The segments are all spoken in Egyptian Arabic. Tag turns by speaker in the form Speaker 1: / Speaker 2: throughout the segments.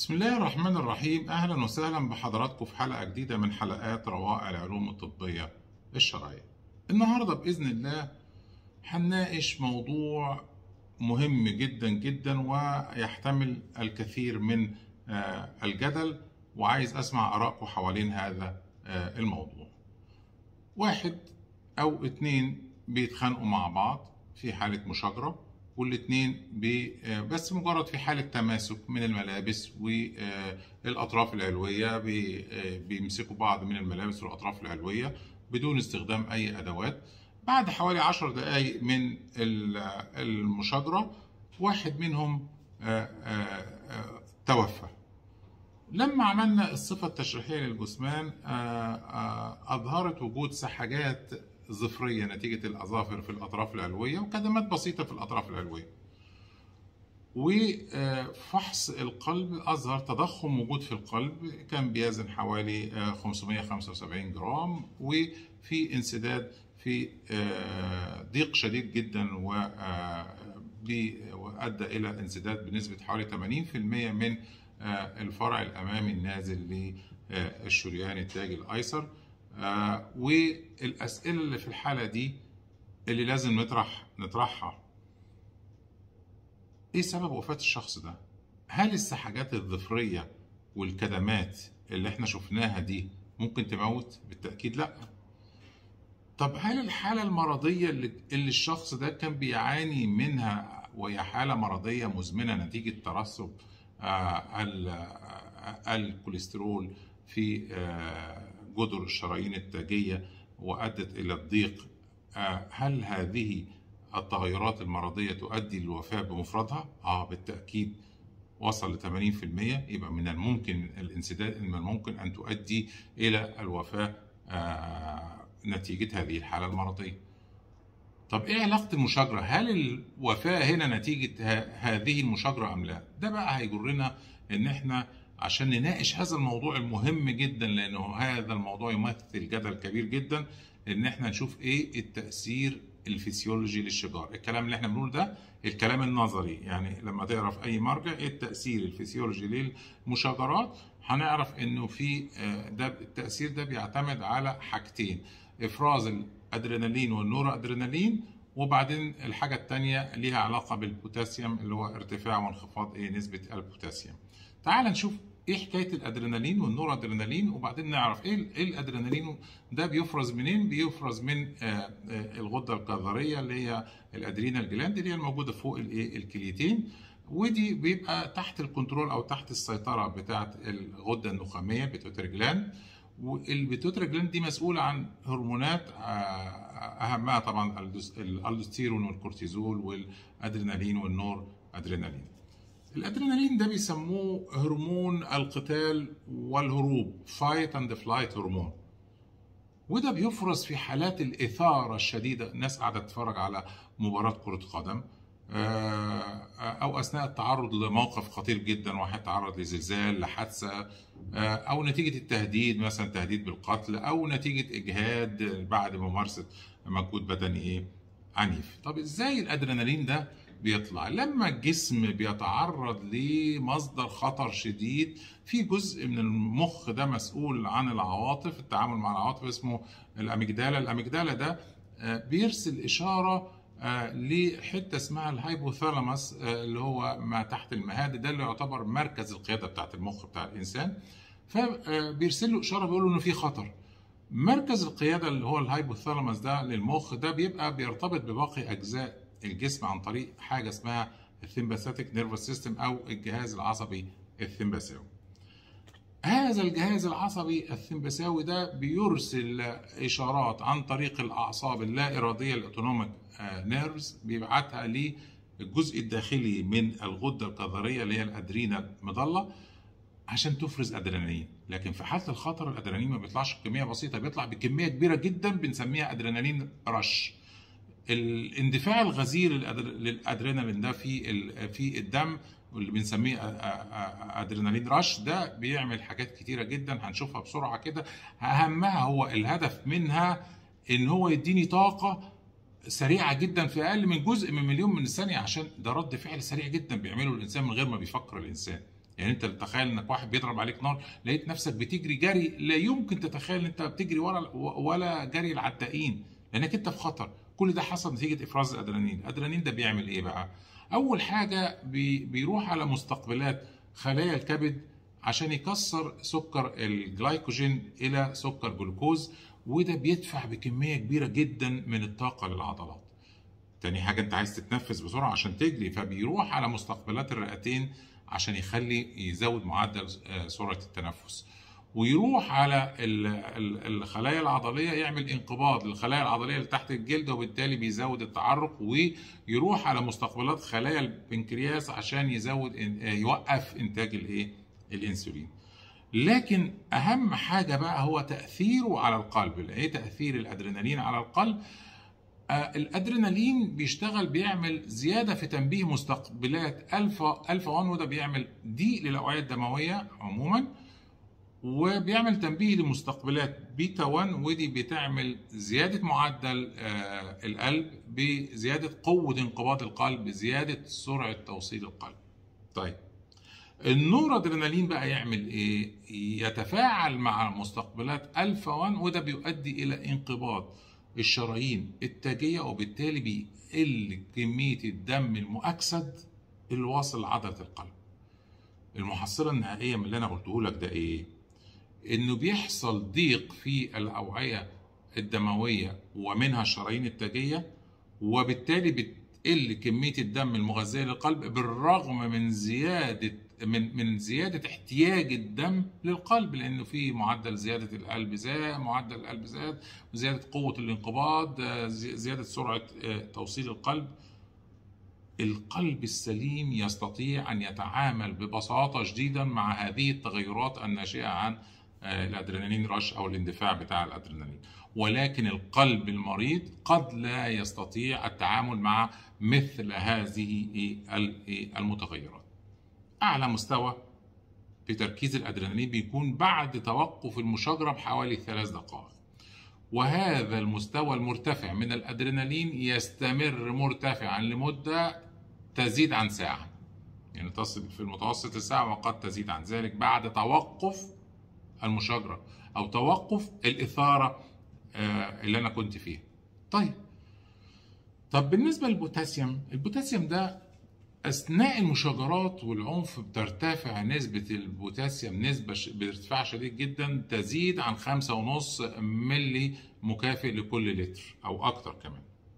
Speaker 1: بسم الله الرحمن الرحيم اهلا وسهلا بحضراتكم في حلقه جديده من حلقات روائع العلوم الطبيه الشرعيه. النهارده باذن الله هنناقش موضوع مهم جدا جدا ويحتمل الكثير من آه، الجدل وعايز اسمع ارائكم حوالين هذا آه، الموضوع. واحد او اتنين بيتخانقوا مع بعض في حاله مشاجره والاتنين بي آه، بس مجرد في حالة تماسك من الملابس والأطراف العلوية بي- آه، بيمسكوا بعض من الملابس والأطراف العلوية بدون استخدام أي أدوات بعد حوالي عشر دقايق من ال- المشاجرة واحد منهم آه، آه، آه، توفى لما عملنا الصفة التشريحية للجثمان آه، آه، أظهرت وجود سحجات ظفرية نتيجة الأظافر في الأطراف العلوية وكدمات بسيطة في الأطراف العلوية وفحص القلب أظهر تضخم موجود في القلب كان بيزن حوالي آه، 575 جرام وفي انسداد في آه، ضيق شديد جدا و آه، بي- وأدى إلى انسداد بنسبة حوالي 80% من آه، الفرع الأمامي النازل للشريان التاجي الأيسر آه، والأسئلة اللي في الحالة دي اللي لازم نطرح نطرحها ايه سبب وفاة الشخص ده؟ هل السحجات الظفرية والكدمات اللي احنا شفناها دي ممكن تموت؟ بالتأكيد لا. طب هل الحالة المرضية اللي, اللي الشخص ده كان بيعاني منها وهي حالة مرضية مزمنة نتيجة ترسب آه، ال- آه، الكوليسترول في آه، جدر الشرايين التاجية وأدت إلى الضيق آه، هل هذه التغيرات المرضية تؤدي للوفاة بمفردها؟ آه بالتأكيد وصل ل 80% يبقى من الممكن الانسداد من الممكن أن تؤدي إلى الوفاة آه، نتيجة هذه الحالة المرضية. طب ايه علاقة المشاجرة؟ هل الوفاة هنا نتيجة ه- هذه المشاجرة أم لا؟ ده بقى هيجرنا إن احنا عشان نناقش هذا الموضوع المهم جدا لأنه هذا الموضوع يمثل جدل كبير جدا إن احنا نشوف ايه التأثير الفسيولوجي للشجار. الكلام اللي احنا بنقول ده الكلام النظري يعني لما تقرا في أي مرجع ايه التأثير الفسيولوجي للمشاجرات هنعرف إنه في آه، ده التأثير ده بيعتمد على حاجتين افراز الادرينالين والنور ادرينالين وبعدين الحاجه الثانيه ليها علاقه بالبوتاسيوم اللي هو ارتفاع وانخفاض ايه نسبه البوتاسيوم تعال نشوف ايه حكايه الادرينالين والنور ادرينالين وبعدين نعرف ايه ال- ايه الادرينالين ده بيفرز منين بيفرز من آه، آه، الغده الكظريه اللي هي الادرينال جلاند اللي هي الموجوده فوق الايه الكليتين ودي بيبقى تحت الكنترول او تحت السيطره بتاعه الغده النخاميه بيتوتري جلاند والبيتوتري جلاند دي مسؤولة عن هرمونات آه، أهمها طبعا الدوس- الألدوستيرون والكورتيزول والأدرينالين والنور أدرينالين الأدرينالين ده بيسموه هرمون القتال والهروب فايت اند فلايت هرمون وده بيفرز في حالات الإثارة الشديدة الناس قاعدة تتفرج على مباراة كرة قدم آه، أو أثناء التعرض لموقف خطير جدا واحد تعرض لزلزال لحادثة آه، أو نتيجة التهديد مثلا تهديد بالقتل أو نتيجة إجهاد بعد ممارسة مجهود بدني إيه عنيف طب إزاي الأدرينالين ده بيطلع لما الجسم بيتعرض لمصدر خطر شديد في جزء من المخ ده مسؤول عن العواطف التعامل مع العواطف اسمه الاميجدالا الاميجدالا ده آه، بيرسل اشاره آه، لحته اسمها الهايبوثالاموس آه، اللي هو ما تحت المهاد ده اللي يعتبر مركز القياده بتاعت المخ بتاع الانسان فبيرسل له اشاره بيقول له انه في خطر مركز القياده اللي هو الهايبوثالاموس ده للمخ ده بيبقى بيرتبط بباقي اجزاء الجسم عن طريق حاجه اسمها الثيمباثيك نيرفس سيستم او الجهاز العصبي الثيمباثاوي هذا الجهاز العصبي الثيمباثاوي ده بيرسل اشارات عن طريق الاعصاب اللا اراديه الاوتونوميك نيرفز بيبعتها للجزء الداخلي من الغده الكظريه اللي هي الادرينال مضله عشان تفرز ادرينالين لكن في حاله الخطر الادرينالين ما بيطلعش بكميه بسيطه بيطلع بكميه كبيره جدا بنسميها ادرينالين رش الاندفاع الغزير للأدر- للادرينالين ده في ال- في الدم واللي بنسميه أ- أ- أ- ادرينالين رش ده بيعمل حاجات كتيره جدا هنشوفها بسرعه كده اهمها هو الهدف منها ان هو يديني طاقه سريعه جدا في اقل من جزء من مليون من الثانيه عشان ده رد فعل سريع جدا بيعمله الانسان من غير ما بيفكر الانسان يعني انت تتخيل انك واحد بيضرب عليك نار لقيت نفسك بتجري جري لا يمكن تتخيل ان انت بتجري ورا ولا جري العدائين لانك انت في خطر كل ده حصل نتيجه افراز الادرينالين الادرينالين ده بيعمل ايه بقى اول حاجه بي بيروح على مستقبلات خلايا الكبد عشان يكسر سكر الجلايكوجين الى سكر جلوكوز وده بيدفع بكميه كبيره جدا من الطاقه للعضلات تاني حاجه انت عايز تتنفس بسرعه عشان تجري فبيروح على مستقبلات الرئتين عشان يخلي يزود معدل سرعه التنفس ويروح على الخلايا العضليه يعمل انقباض للخلايا العضليه اللي تحت الجلد وبالتالي بيزود التعرق ويروح على مستقبلات خلايا البنكرياس عشان يزود يوقف انتاج الايه الانسولين لكن اهم حاجه بقى هو تاثيره على القلب ايه تاثير الادرينالين على القلب الادرينالين بيشتغل بيعمل زياده في تنبيه مستقبلات الفا الفا 1 وده بيعمل ضيق للاوعيه الدمويه عموما وبيعمل تنبيه لمستقبلات بيتا 1 ودي بتعمل زياده معدل القلب بزياده قوه انقباض القلب زياده سرعه توصيل القلب طيب النور ادرينالين بقى يعمل ايه يتفاعل مع مستقبلات الفا 1 وده بيؤدي الى انقباض الشرايين التاجيه وبالتالي بيقل كميه الدم المؤكسد اللي واصل لعضله القلب. المحصله النهائيه من اللي انا قلته لك ده ايه؟ انه بيحصل ضيق في الاوعيه الدمويه ومنها الشرايين التاجيه وبالتالي بتقل كميه الدم المغذيه للقلب بالرغم من زياده من من زياده احتياج الدم للقلب لانه في معدل زياده القلب زاد معدل القلب زاد وزياده قوه الانقباض زياده سرعه توصيل القلب القلب السليم يستطيع ان يتعامل ببساطه شديدا مع هذه التغيرات الناشئه عن الادرينالين رش او الاندفاع بتاع الادرينالين ولكن القلب المريض قد لا يستطيع التعامل مع مثل هذه المتغيرات اعلى مستوى في تركيز الادرينالين بيكون بعد توقف المشاجره بحوالي ثلاث دقائق وهذا المستوى المرتفع من الادرينالين يستمر مرتفعا لمده تزيد عن ساعه يعني تصل في المتوسط الساعه وقد تزيد عن ذلك بعد توقف المشاجره او توقف الاثاره اللي انا كنت فيها طيب طب بالنسبه للبوتاسيوم البوتاسيوم ده اثناء المشاجرات والعنف بترتفع نسبه البوتاسيوم نسبه بارتفاع شديد جدا تزيد عن خمسة ونص ملي مكافئ لكل لتر او اكتر كمان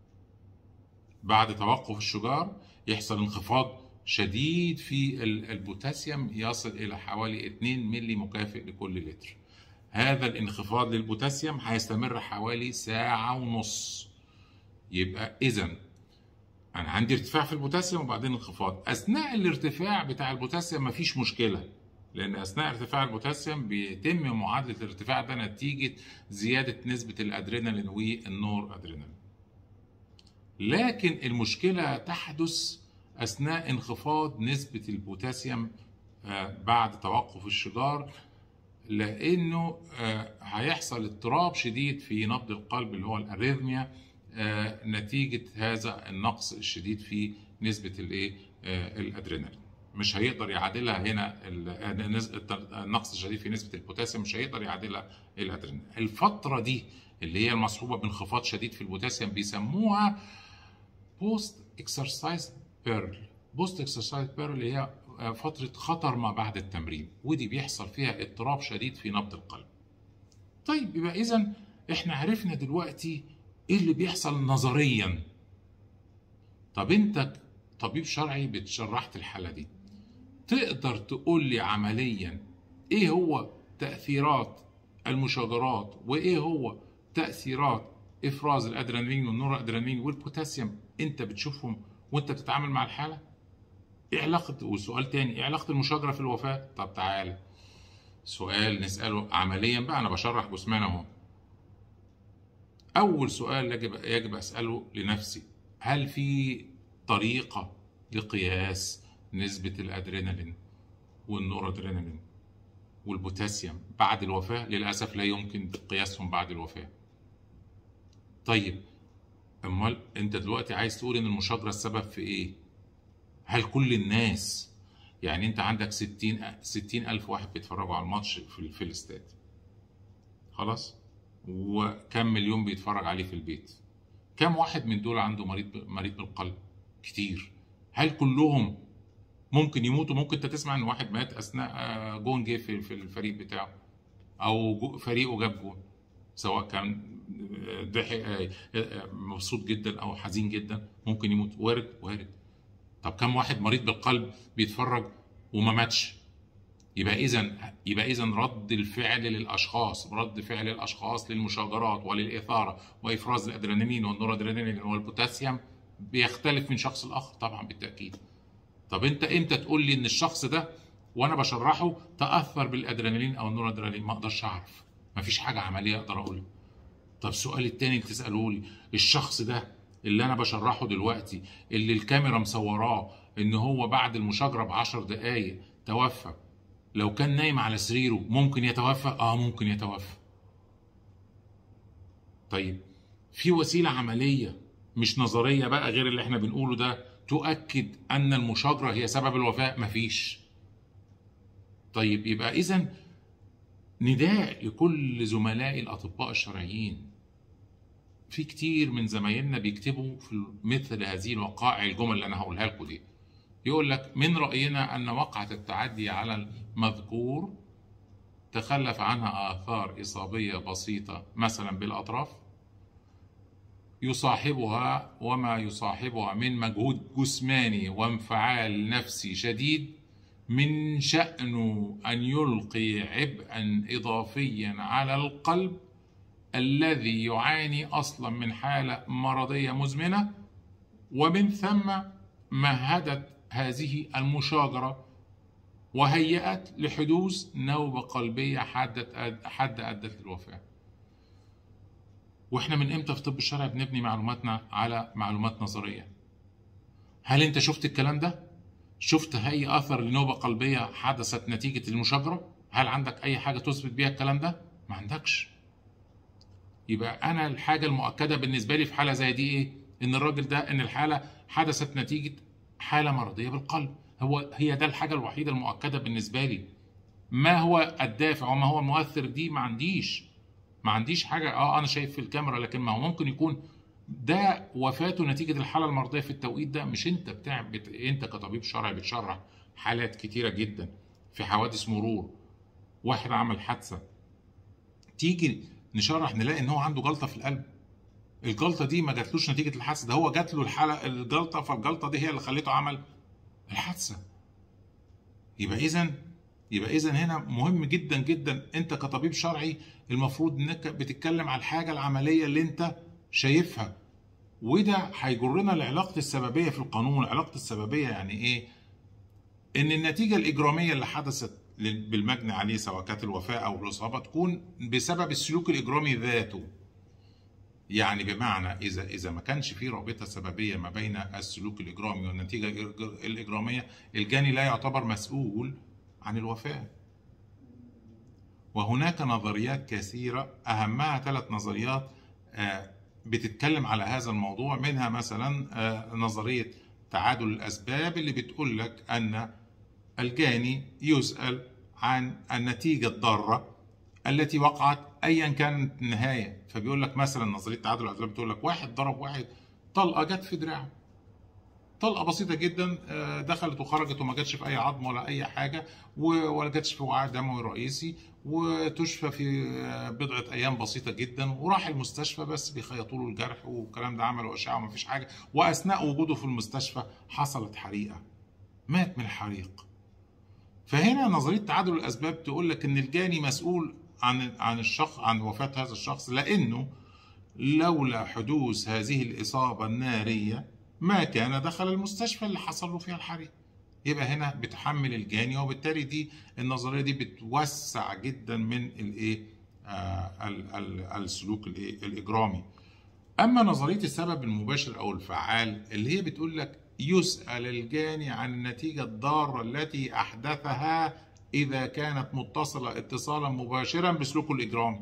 Speaker 1: بعد توقف الشجار يحصل انخفاض شديد في البوتاسيوم يصل الى حوالي 2 ملي مكافئ لكل لتر هذا الانخفاض للبوتاسيوم هيستمر حوالي ساعة ونص يبقى إذا أنا عندي ارتفاع في البوتاسيوم وبعدين انخفاض أثناء الارتفاع بتاع البوتاسيوم مفيش مشكلة لأن أثناء ارتفاع البوتاسيوم بيتم معادلة الارتفاع ده نتيجة زيادة نسبة الأدرينالين والنور أدرينالين لكن المشكلة تحدث أثناء انخفاض نسبة البوتاسيوم بعد توقف الشجار لانه هيحصل اضطراب شديد في نبض القلب اللي هو الاريثميا نتيجه هذا النقص الشديد في نسبه الايه الادرينالين مش هيقدر يعادلها هنا النقص الشديد في نسبه البوتاسيوم مش هيقدر يعادلها الادرينالين الفتره دي اللي هي المصحوبه بانخفاض شديد في البوتاسيوم بيسموها بوست اكسرسايز بيرل بوست اكسرسايز بيرل اللي هي فترة خطر ما بعد التمرين ودي بيحصل فيها اضطراب شديد في نبض القلب طيب يبقى إذا إحنا عرفنا دلوقتي إيه اللي بيحصل نظريا طب أنت طبيب شرعي بتشرحت الحالة دي تقدر تقول لي عمليا إيه هو تأثيرات المشاجرات وإيه هو تأثيرات إفراز الأدرينالين والنور أدرينالين والبوتاسيوم أنت بتشوفهم وأنت بتتعامل مع الحالة ايه علاقة وسؤال تاني ايه علاقة المشاجرة في الوفاة؟ طب تعالى سؤال نسأله عمليا بقى أنا بشرح جثمان أهو. أول سؤال يجب يجب أسأله لنفسي هل في طريقة لقياس نسبة الأدرينالين والنور أدرينالين والبوتاسيوم بعد الوفاة؟ للأسف لا يمكن قياسهم بعد الوفاة. طيب أمال أنت دلوقتي عايز تقول إن المشاجرة السبب في إيه؟ هل كل الناس يعني انت عندك 60 60 الف واحد بيتفرجوا على الماتش في في الاستاد خلاص وكم مليون بيتفرج عليه في البيت كم واحد من دول عنده مريض مريض بالقلب كتير هل كلهم ممكن يموتوا ممكن انت تسمع ان واحد مات اثناء آه، جون جه في في الفريق بتاعه او جو- فريقه جاب جون سواء كان آه، ضحك آه، آه، مبسوط جدا او حزين جدا ممكن يموت وارد وارد طب كم واحد مريض بالقلب بيتفرج وما ماتش يبقى اذا يبقى اذا رد الفعل للاشخاص رد فعل الاشخاص للمشاجرات وللاثاره وافراز الادرينالين والنورادرينالين والبوتاسيوم بيختلف من شخص لاخر طبعا بالتاكيد طب انت امتى تقول لي ان الشخص ده وانا بشرحه تاثر بالادرينالين او النورادرينالين ما اقدرش اعرف مفيش حاجه عمليه اقدر اقولها طب السؤال التاني اللي تساله لي الشخص ده اللي انا بشرحه دلوقتي اللي الكاميرا مصوراه ان هو بعد المشاجره ب 10 دقائق توفى لو كان نايم على سريره ممكن يتوفى اه ممكن يتوفى طيب في وسيله عمليه مش نظريه بقى غير اللي احنا بنقوله ده تؤكد ان المشاجره هي سبب الوفاه مفيش طيب يبقى اذا نداء لكل زملائي الاطباء الشرعيين في كتير من زمايلنا بيكتبوا في مثل هذه الوقائع الجمل اللي انا هقولها لكم دي يقول لك من راينا ان وقعه التعدي على المذكور تخلف عنها اثار اصابيه بسيطه مثلا بالاطراف يصاحبها وما يصاحبها من مجهود جسماني وانفعال نفسي شديد من شأنه أن يلقي عبئا إضافيا على القلب الذي يعاني أصلا من حالة مرضية مزمنة ومن ثم مهدت هذه المشاجرة وهيأت لحدوث نوبة قلبية حادة حد أدت للوفاة واحنا من امتى في طب الشرع بنبني معلوماتنا على معلومات نظريه هل انت شفت الكلام ده شفت اي اثر لنوبه قلبيه حدثت نتيجه المشاجره هل عندك اي حاجه تثبت بيها الكلام ده ما عندكش يبقى انا الحاجه المؤكده بالنسبه لي في حاله زي دي ايه ان الراجل ده ان الحاله حدثت نتيجه حاله مرضيه بالقلب هو هي ده الحاجه الوحيده المؤكده بالنسبه لي ما هو الدافع وما هو المؤثر دي ما عنديش ما عنديش حاجه اه انا شايف في الكاميرا لكن ما هو ممكن يكون ده وفاته نتيجه الحاله المرضيه في التوقيت ده مش انت بتاع بت... انت كطبيب شرعي بتشرح حالات كتيره جدا في حوادث مرور واحد عمل حادثه تيجي نشرح نلاقي ان هو عنده جلطه في القلب الجلطه دي ما جاتلوش نتيجه الحادثه ده هو جات له الحاله الجلطه فالجلطه دي هي اللي خليته عمل الحادثه يبقى اذا يبقى اذا هنا مهم جدا جدا انت كطبيب شرعي المفروض انك بتتكلم على الحاجه العمليه اللي انت شايفها وده هيجرنا لعلاقه السببيه في القانون علاقه السببيه يعني ايه ان النتيجه الاجراميه اللي حدثت بالمجني عليه سواء كانت الوفاه او الاصابه تكون بسبب السلوك الاجرامي ذاته يعني بمعنى اذا اذا ما كانش في رابطه سببيه ما بين السلوك الاجرامي والنتيجه الاجراميه الجاني لا يعتبر مسؤول عن الوفاه وهناك نظريات كثيره اهمها ثلاث نظريات بتتكلم على هذا الموضوع منها مثلا نظريه تعادل الاسباب اللي بتقول لك ان الجاني يسال عن النتيجه الضاره التي وقعت ايا كانت النهايه فبيقول لك مثلا نظريه تعادل الاسباب بتقول لك واحد ضرب واحد طلقه جت في دراعه طلقه بسيطه جدا دخلت وخرجت وما جاتش في اي عظم ولا اي حاجه ولا جاتش في وعاء دموي رئيسي وتشفى في بضعه ايام بسيطه جدا وراح المستشفى بس بيخيطوا له الجرح والكلام ده عملوا اشعه وما فيش حاجه واثناء وجوده في المستشفى حصلت حريقه مات من الحريق فهنا نظريه تعادل الاسباب تقول لك ان الجاني مسؤول عن عن الشخص عن وفاه هذا الشخص لانه لولا حدوث هذه الاصابه الناريه ما كان دخل المستشفى اللي حصل له فيها الحريق يبقى هنا بتحمل الجاني وبالتالي دي النظريه دي بتوسع جدا من الايه آه السلوك الايه الاجرامي اما نظريه السبب المباشر او الفعال اللي هي بتقول لك يسال الجاني عن النتيجه الضاره التي احدثها اذا كانت متصله اتصالا مباشرا بسلوكه الاجرامي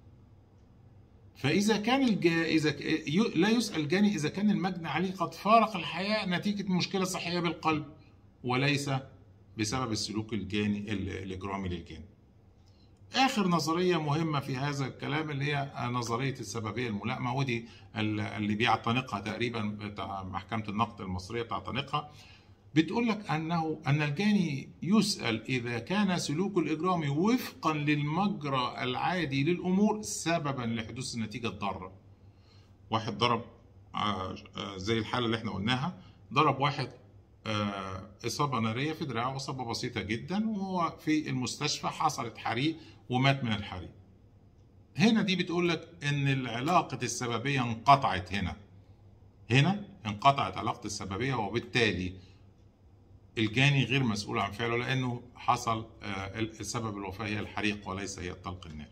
Speaker 1: فإذا كان الجا... إذا لا يسأل الجاني إذا كان المجني عليه قد فارق الحياة نتيجة مشكلة صحية بالقلب وليس بسبب السلوك الجاني ال- الإجرامي للجاني آخر نظرية مهمة في هذا الكلام اللي هي نظرية السببية الملائمة ودي ال- اللي بيعتنقها تقريبا بتاع محكمة النقد المصرية بتعتنقها بتقول لك أنه أن الجاني يسأل إذا كان سلوك الإجرامي وفقا للمجرى العادي للأمور سببا لحدوث النتيجة الضارة واحد ضرب آه، آه، زي الحالة اللي احنا قلناها ضرب واحد آه، إصابة نارية في دراعه إصابة بسيطة جدا وهو في المستشفى حصلت حريق ومات من الحريق هنا دي بتقول لك إن العلاقة السببية انقطعت هنا هنا انقطعت علاقة السببية وبالتالي الجاني غير مسؤول عن فعله لأنه حصل آه، السبب الوفاة هي الحريق وليس هي الطلق الناري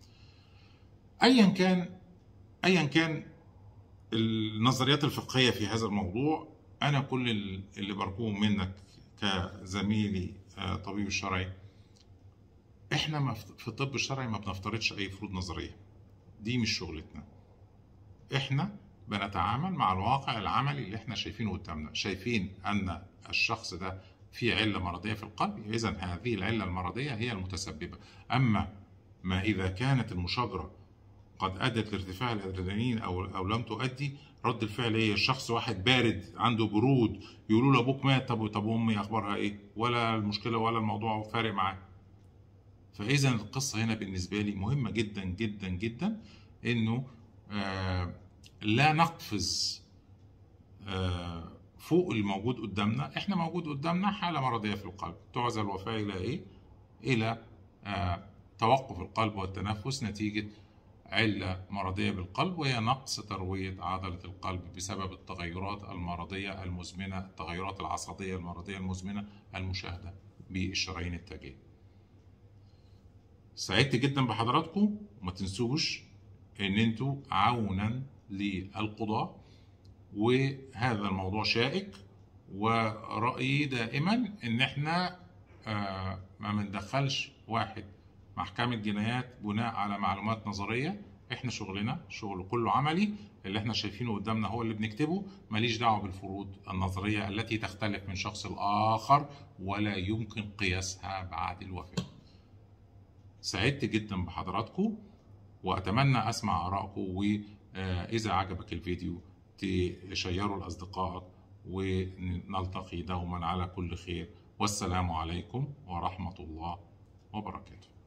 Speaker 1: أيا كان أيا كان النظريات الفقهية في هذا الموضوع أنا كل ال- اللي برجوه منك كزميلي آه، طبيب الشرعي إحنا ما في في الطب الشرعي ما بنفترضش أي فروض نظرية دي مش شغلتنا إحنا بنتعامل مع الواقع العملي اللي إحنا شايفينه قدامنا شايفين أن الشخص ده في علة مرضية في القلب إذا هذه العلة المرضية هي المتسببة أما ما إذا كانت المشاجرة قد ادت لارتفاع الادرينالين او او لم تؤدي رد الفعل ايه الشخص واحد بارد عنده برود يقولوا له ابوك مات طب طب امي اخبارها ايه ولا المشكله ولا الموضوع فارق معاه فاذا القصه هنا بالنسبه لي مهمه جدا جدا جدا انه آه لا نقفز آه فوق الموجود قدامنا احنا موجود قدامنا حاله مرضيه في القلب تعزى الوفاه الى ايه الى آه توقف القلب والتنفس نتيجه علة مرضية بالقلب وهي نقص تروية عضلة القلب بسبب التغيرات المرضية المزمنة التغيرات العصبية المرضية المزمنة المشاهدة بالشرايين التاجية سعدت جدا بحضراتكم وما تنسوش ان انتوا عونا للقضاء وهذا الموضوع شائك ورأيي دائما ان احنا آه ما بندخلش واحد محكمة جنايات بناء على معلومات نظرية احنا شغلنا شغل كله عملي اللي احنا شايفينه قدامنا هو اللي بنكتبه ماليش دعوة بالفروض النظرية التي تختلف من شخص لآخر ولا يمكن قياسها بعد الوفاة سعدت جدا بحضراتكم وأتمنى أسمع آرائكم وإذا عجبك الفيديو تشيره لأصدقائك ونلتقي دوما على كل خير والسلام عليكم ورحمة الله وبركاته